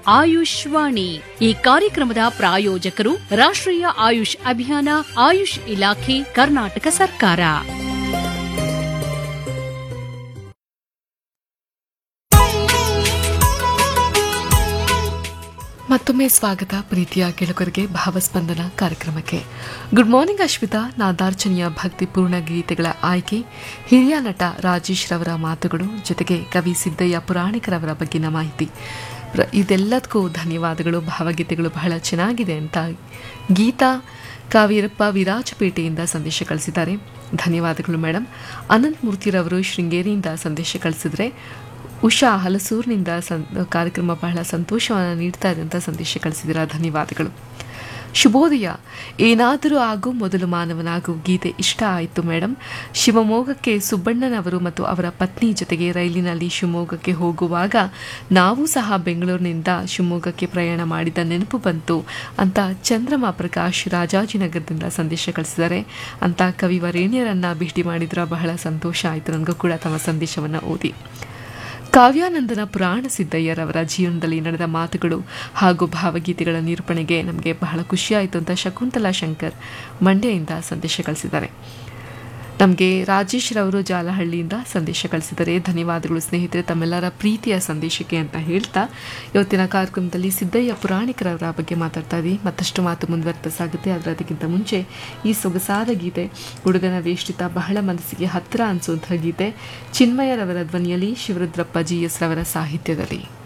ಆಯುಷ್ವಾಣಿ ಈ ಕಾರ್ಯಕ್ರಮದ ಪ್ರಾಯೋಜಕರು ರಾಷ್ಟ್ರೀಯ ಆಯುಷ್ ಅಭಿಯಾನ ಆಯುಷ್ ಇಲಾಖೆ ಕರ್ನಾಟಕ ಸರ್ಕಾರ ಮತ್ತೊಮ್ಮೆ ಸ್ವಾಗತ ಪ್ರೀತಿಯ ಕೆಳಕರಿಗೆ ಭಾವಸ್ಪಂದನ ಕಾರ್ಯಕ್ರಮಕ್ಕೆ ಗುಡ್ ಮಾರ್ನಿಂಗ್ ಅಶ್ವಿತಾ ನಾದಾರ್ಚನೆಯ ಭಕ್ತಿಪೂರ್ಣ ಗೀತೆಗಳ ಆಯ್ಕೆ ಹಿರಿಯ ನಟ ರಾಜೇಶ್ ರವರ ಮಾತುಗಳು ಜೊತೆಗೆ ಕವಿ ಸಿದ್ದಯ್ಯ ಪುರಾಣಿಕರವರ ಬಗ್ಗಿನ ಮಾಹಿತಿ ಪ್ರ- ಇದೆಲ್ಲದಕ್ಕೂ ಧನ್ಯವಾದಗಳು ಭಾವಗೀತೆಗಳು ಬಹಳ ಚೆನ್ನಾಗಿದೆ ಅಂತ ಗೀತಾ ಕಾವೇರಪ್ಪ ವಿರಾಜಪೇಟೆಯಿಂದ ಸಂದೇಶ ಕಳಿಸಿದ್ದಾರೆ ಧನ್ಯವಾದಗಳು ಮೇಡಮ್ ಅನಂತ್ ಮೂರ್ತಿರವರು ಶೃಂಗೇರಿಯಿಂದ ಸಂದೇಶ ಕಳಿಸಿದ್ರೆ ಉಷಾ ಹಲಸೂರಿನಿಂದ ಸಂ ಕಾರ್ಯಕ್ರಮ ಬಹಳ ಸಂತೋಷವನ್ನು ನೀಡ್ತಾ ಇದೆ ಅಂತ ಸಂದೇಶ ಕಳಿಸಿದ್ದೀರಾ ಧನ್ಯವಾದಗಳು ಶುಭೋದಯ ಏನಾದರೂ ಆಗು ಮೊದಲು ಮಾನವನಾಗು ಗೀತೆ ಇಷ್ಟ ಆಯಿತು ಮೇಡಮ್ ಶಿವಮೊಗ್ಗಕ್ಕೆ ಸುಬ್ಬಣ್ಣನವರು ಮತ್ತು ಅವರ ಪತ್ನಿ ಜೊತೆಗೆ ರೈಲಿನಲ್ಲಿ ಶಿವಮೊಗ್ಗಕ್ಕೆ ಹೋಗುವಾಗ ನಾವು ಸಹ ಬೆಂಗಳೂರಿನಿಂದ ಶಿವಮೊಗ್ಗಕ್ಕೆ ಪ್ರಯಾಣ ಮಾಡಿದ ನೆನಪು ಬಂತು ಅಂತ ಚಂದ್ರಮ ಪ್ರಕಾಶ್ ರಾಜಾಜಿನಗರದಿಂದ ಸಂದೇಶ ಕಳಿಸಿದ್ದಾರೆ ಅಂತ ಕವಿ ವರೇಣ್ಯರನ್ನ ಭೇಟಿ ಮಾಡಿದ್ರ ಬಹಳ ಸಂತೋಷ ಆಯಿತು ನನಗೂ ಕೂಡ ತಮ್ಮ ಸಂದೇಶವನ್ನು ಓದಿ ಕಾವ್ಯಾನಂದನ ಪುರಾಣ ಸಿದ್ದಯ್ಯರವರ ಜೀವನದಲ್ಲಿ ನಡೆದ ಮಾತುಗಳು ಹಾಗೂ ಭಾವಗೀತೆಗಳ ನಿರೂಪಣೆಗೆ ನಮಗೆ ಬಹಳ ಖುಷಿಯಾಯಿತು ಅಂತ ಶಕುಂತಲಾ ಶಂಕರ್ ಮಂಡ್ಯದಿಂದ ಸಂದೇಶ ಕಳಿಸಿದ್ದಾರೆ ನಮಗೆ ರಾಜೇಶ್ ರವರು ಜಾಲಹಳ್ಳಿಯಿಂದ ಸಂದೇಶ ಕಳಿಸಿದ್ದಾರೆ ಧನ್ಯವಾದಗಳು ಸ್ನೇಹಿತರೆ ತಮ್ಮೆಲ್ಲರ ಪ್ರೀತಿಯ ಸಂದೇಶಕ್ಕೆ ಅಂತ ಹೇಳ್ತಾ ಇವತ್ತಿನ ಕಾರ್ಯಕ್ರಮದಲ್ಲಿ ಸಿದ್ದಯ್ಯ ಪುರಾಣಿಕರವರ ಬಗ್ಗೆ ಮಾತಾಡ್ತಾ ಇದ್ದೀವಿ ಮತ್ತಷ್ಟು ಮಾತು ಮುಂದುವರ್ತಾ ಸಾಗುತ್ತೆ ಆದರೆ ಅದಕ್ಕಿಂತ ಮುಂಚೆ ಈ ಸೊಗಸಾದ ಗೀತೆ ಹುಡುಗನ ವೇಷ್ಟಿತ ಬಹಳ ಮನಸ್ಸಿಗೆ ಹತ್ತಿರ ಅನಿಸುವಂತಹ ಗೀತೆ ಚಿನ್ಮಯರವರ ಧ್ವನಿಯಲ್ಲಿ ಶಿವರುದ್ರಪ್ಪ ಜಿ ಎಸ್ ರವರ ಸಾಹಿತ್ಯದಲ್ಲಿ